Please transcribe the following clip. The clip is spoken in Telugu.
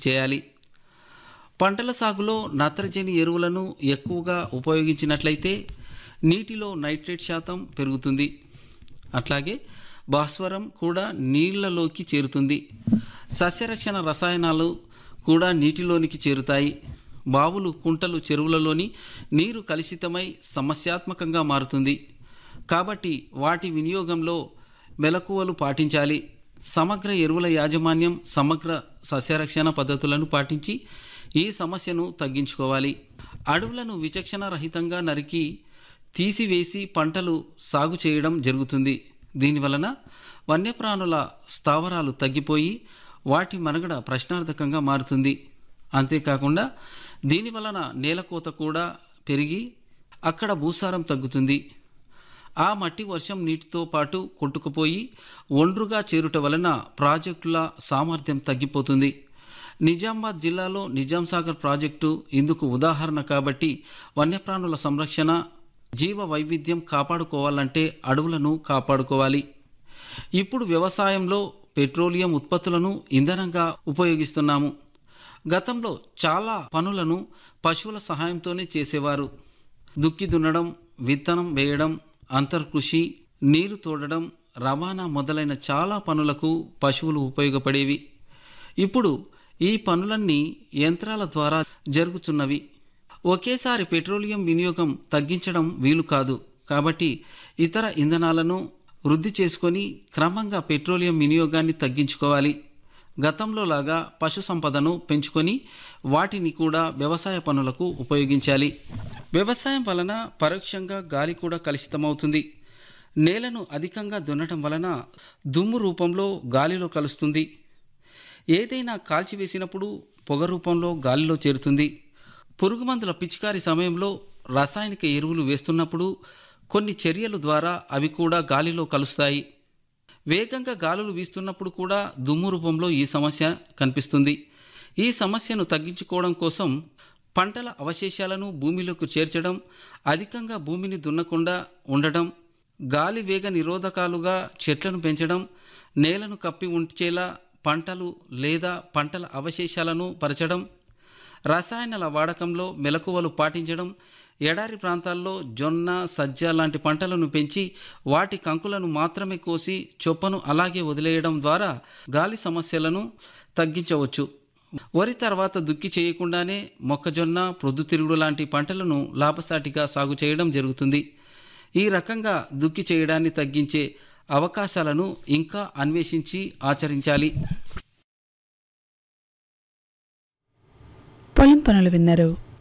చేయాలి పంటల సాగులో నత్రజని ఎరువులను ఎక్కువగా ఉపయోగించినట్లయితే నీటిలో నైట్రేట్ శాతం పెరుగుతుంది అట్లాగే భాస్వరం కూడా నీళ్లలోకి చేరుతుంది సస్యరక్షణ రసాయనాలు కూడా నీటిలోనికి చేరుతాయి బావులు కుంటలు చెరువులలోని నీరు కలుషితమై సమస్యాత్మకంగా మారుతుంది కాబట్టి వాటి వినియోగంలో మెలకువలు పాటించాలి సమగ్ర ఎరువుల యాజమాన్యం సమగ్ర సస్యరక్షణ పద్ధతులను పాటించి ఈ సమస్యను తగ్గించుకోవాలి అడవులను విచక్షణ రహితంగా నరికి తీసివేసి పంటలు సాగు చేయడం జరుగుతుంది దీనివలన వన్యప్రాణుల స్థావరాలు తగ్గిపోయి వాటి మనుగడ ప్రశ్నార్థకంగా మారుతుంది అంతేకాకుండా దీనివలన నేలకోత కూడా పెరిగి అక్కడ భూసారం తగ్గుతుంది ఆ మట్టి వర్షం నీటితో పాటు కొట్టుకుపోయి ఒండ్రుగా చేరుట వలన ప్రాజెక్టుల సామర్థ్యం తగ్గిపోతుంది నిజామాబాద్ జిల్లాలో నిజాం సాగర్ ప్రాజెక్టు ఇందుకు ఉదాహరణ కాబట్టి వన్యప్రాణుల సంరక్షణ జీవ వైవిధ్యం కాపాడుకోవాలంటే అడవులను కాపాడుకోవాలి ఇప్పుడు వ్యవసాయంలో పెట్రోలియం ఉత్పత్తులను ఇంధనంగా ఉపయోగిస్తున్నాము గతంలో చాలా పనులను పశువుల సహాయంతోనే చేసేవారు దుక్కి దున్నడం విత్తనం వేయడం అంతర్కృషి నీరు తోడడం రవాణా మొదలైన చాలా పనులకు పశువులు ఉపయోగపడేవి ఇప్పుడు ఈ పనులన్నీ యంత్రాల ద్వారా జరుగుతున్నవి ఒకేసారి పెట్రోలియం వినియోగం తగ్గించడం వీలు కాదు కాబట్టి ఇతర ఇంధనాలను వృద్ధి చేసుకొని క్రమంగా పెట్రోలియం వినియోగాన్ని తగ్గించుకోవాలి గతంలో లాగా పశు సంపదను పెంచుకొని వాటిని కూడా వ్యవసాయ పనులకు ఉపయోగించాలి వ్యవసాయం వలన పరోక్షంగా గాలి కూడా కలుషితమవుతుంది నేలను అధికంగా దున్నటం వలన దుమ్ము రూపంలో గాలిలో కలుస్తుంది ఏదైనా కాల్చివేసినప్పుడు పొగ రూపంలో గాలిలో చేరుతుంది పురుగు మందుల పిచికారి సమయంలో రసాయనిక ఎరువులు వేస్తున్నప్పుడు కొన్ని చర్యల ద్వారా అవి కూడా గాలిలో కలుస్తాయి వేగంగా గాలులు వీస్తున్నప్పుడు కూడా దుమ్ము రూపంలో ఈ సమస్య కనిపిస్తుంది ఈ సమస్యను తగ్గించుకోవడం కోసం పంటల అవశేషాలను భూమిలోకి చేర్చడం అధికంగా భూమిని దున్నకుండా ఉండడం గాలి వేగ నిరోధకాలుగా చెట్లను పెంచడం నేలను కప్పి ఉంచేలా పంటలు లేదా పంటల అవశేషాలను పరచడం రసాయనాల వాడకంలో మెలకువలు పాటించడం ఎడారి ప్రాంతాల్లో జొన్న సజ్జ లాంటి పంటలను పెంచి వాటి కంకులను మాత్రమే కోసి చొప్పను అలాగే వదిలేయడం ద్వారా గాలి సమస్యలను తగ్గించవచ్చు వరి తర్వాత దుక్కి చేయకుండానే మొక్కజొన్న ప్రొద్దుతిరుగుడు లాంటి పంటలను లాభసాటిగా సాగు చేయడం జరుగుతుంది ఈ రకంగా దుక్కి చేయడాన్ని తగ్గించే అవకాశాలను ఇంకా అన్వేషించి ఆచరించాలి పొలం పనులు విన్నారు